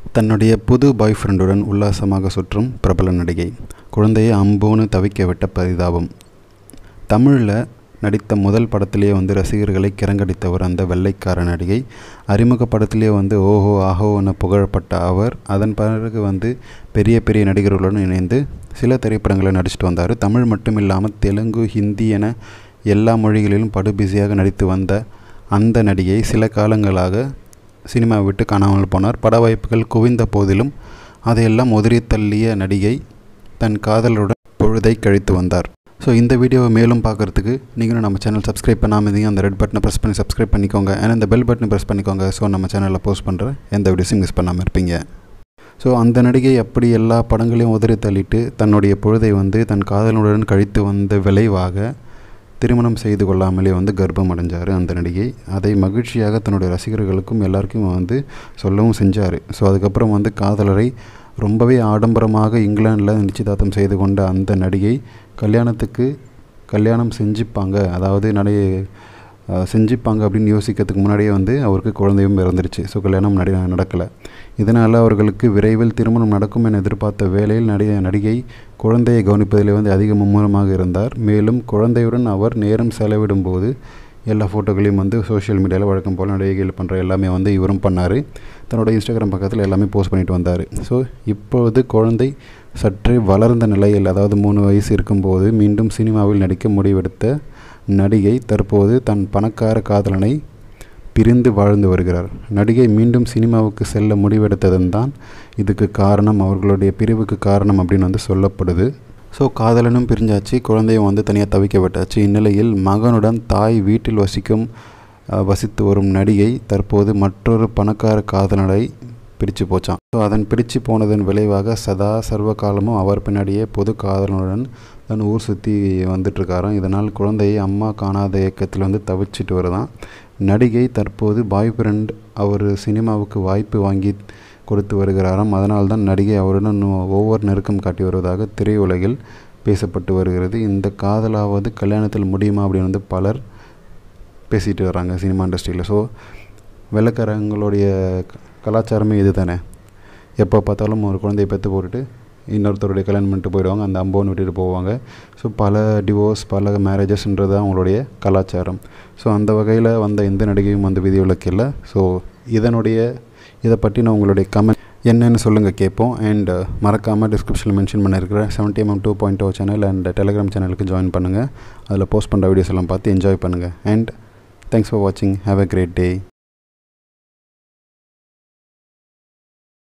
தன்னுடைய புது பாய் ஃப்ரெண்டுடன் உல்லாசமாக சுற்றும் பிரபல நடிகை குழந்தையை அம்போன்னு தவிக்க விட்ட பரிதாபம் தமிழில் நடித்த முதல் படத்திலேயே வந்து ரசிகர்களை கிறங்கடித்தவர் அந்த வெள்ளைக்கார நடிகை அறிமுக படத்திலேயே வந்து ஓஹோ ஆஹோ என புகழப்பட்ட அவர் அதன் பிறகு வந்து பெரிய பெரிய நடிகர்களுடன் இணைந்து சில திரைப்படங்களை நடிச்சிட்டு வந்தார் தமிழ் மட்டும் இல்லாமல் தெலுங்கு ஹிந்தி என எல்லா மொழிகளிலும் படு பிஸியாக நடித்து வந்த அந்த நடிகை சில காலங்களாக சினிமாவை விட்டு காணாமல் போனார் பட வாய்ப்புகள் குவிந்த போதிலும் அதையெல்லாம் உதறி தள்ளிய நடிகை தன் காதலருடன் பொழுதை கழித்து வந்தார் ஸோ இந்த வீடியோவை மேலும் பார்க்குறதுக்கு நீங்களும் நம்ம சேனல் சப்ஸ்கிரைப் பண்ணாமல் இருந்தீங்க அந்த ரெட் பட்டனை ப்ரெஸ் பண்ணி சப்ஸ்கிரைப் பண்ணிக்கோங்க ஏன்னா இந்த பெல் பட்டனை ப்ரெஸ் பண்ணிக்கோங்க ஸோ நம்ம சேனலில் போஸ்ட் பண்ணுற எந்த வீடியோஸும் மிஸ் பண்ணாமல் இருப்பீங்க ஸோ அந்த நடிகை அப்படி எல்லா படங்களையும் உதறி தள்ளிட்டு தன்னுடைய பொழுதை வந்து தன் காதலனுடன் கழித்து வந்த விளைவாக திருமணம் செய்து கொள்ளாமலே வந்து கர்ப்பம் அடைஞ்சார் அந்த நடிகை அதை மகிழ்ச்சியாக தன்னுடைய ரசிகர்களுக்கும் எல்லாருக்கும் வந்து சொல்லவும் செஞ்சார் ஸோ அதுக்கப்புறம் வந்து காதலரை ரொம்பவே ஆடம்பரமாக இங்கிலாந்தில் நிச்சயதார்த்தம் செய்து கொண்ட அந்த நடிகை கல்யாணத்துக்கு கல்யாணம் செஞ்சுப்பாங்க அதாவது நடை செஞ்சுப்பாங்க அப்படின்னு யோசிக்கிறதுக்கு முன்னாடியே வந்து அவருக்கு குழந்தையும் பிறந்துருச்சு ஸோ கல்யாணம் நடி நடக்கலை இதனால் அவர்களுக்கு விரைவில் திருமணம் நடக்கும் என எதிர்பார்த்த வேளையில் நடிகை நடிகை குழந்தையை கவனிப்பதில் வந்து அதிக மும்முரமாக இருந்தார் மேலும் குழந்தையுடன் அவர் நேரம் செலவிடும் போது எல்லா ஃபோட்டோக்களையும் வந்து சோஷியல் மீடியாவில் வழக்கம் போல் நடிகைகள் பண்ணுற எல்லாமே வந்து இவரும் பண்ணார் தன்னோட இன்ஸ்டாகிராம் பக்கத்தில் எல்லாமே போஸ்ட் பண்ணிட்டு வந்தார் ஸோ இப்பொழுது குழந்தை சற்றே வளர்ந்த நிலையில் அதாவது மூணு வயசு இருக்கும்போது மீண்டும் சினிமாவில் நடிக்க முடிவெடுத்த நடிகை தற்போது தன் பணக்கார காதலனை பிரிந்து வாழ்ந்து வருகிறார் நடிகை மீண்டும் சினிமாவுக்கு செல்ல முடிவெடுத்ததன் தான் இதுக்கு காரணம் அவர்களுடைய பிரிவுக்கு காரணம் அப்படின்னு வந்து சொல்லப்படுது ஸோ காதலனும் பிரிஞ்சாச்சு குழந்தையும் வந்து தனியாக தவிக்க விட்டாச்சு இந்நிலையில் மகனுடன் தாய் வீட்டில் வசிக்கும் வசித்து வரும் நடிகை தற்போது மற்றொரு பணக்கார காதலனை பிரித்து போச்சான் ஸோ அதன் பிரித்து போனதன் விளைவாக சதா சர்வ காலமும் அவர் பின்னாடியே பொது காதலனுடன் தன் ஊர் சுற்றி வந்துட்டுருக்காராம் இதனால் குழந்தையை அம்மா காணாத இயக்கத்தில் வந்து தவிச்சிட்டு வருதான் நடிகை தற்போது பாய் ஃப்ரெண்ட் அவர் சினிமாவுக்கு வாய்ப்பு வாங்கி கொடுத்து வருகிறாராம் அதனால் தான் நடிகை அவருடன் ஒவ்வொரு நெருக்கம் காட்டி வருவதாக திரையுலகில் பேசப்பட்டு வருகிறது இந்த காதலாவது கல்யாணத்தில் முடியுமா அப்படின்னு வந்து பலர் பேசிகிட்டு வராங்க சினிமா இண்டஸ்ட்ரியில் ஸோ வெள்ளக்காரங்களுடைய கலாச்சாரமே இது தானே எப்போ பார்த்தாலும் ஒரு குழந்தைய பெற்று போட்டுட்டு இன்னொருத்தருடைய கல்யாணம் பண்ணிட்டு போயிடுவாங்க அந்த அம்போன்னு விட்டுட்டு போவாங்க ஸோ பல டிவோர்ஸ் பல மேரேஜஸ்ன்றது தான் அவங்களுடைய கலாச்சாரம் ஸோ அந்த வகையில் வந்த எந்த நடிகையும் வந்து விதிவிலக்கு இல்லை ஸோ இதனுடைய இதை பற்றி நான் உங்களுடைய கமெண்ட் என்னென்னு சொல்லுங்கள் கேட்போம் அண்ட் மறக்காமல் டிஸ்கிரிப்ஷனில் மென்ஷன் பண்ணியிருக்கிற seventy MM two point O channel and Telegram சேனலுக்கு ஜாயின் பண்ணுங்கள் அதில் போஸ்ட் பண்ணுற வீடியோஸ் எல்லாம் பார்த்து என்ஜாய் பண்ணுங்கள் அண்ட் தேங்க்ஸ் ஃபார் வாட்சிங் ஹாவ் அ கிரேட் டே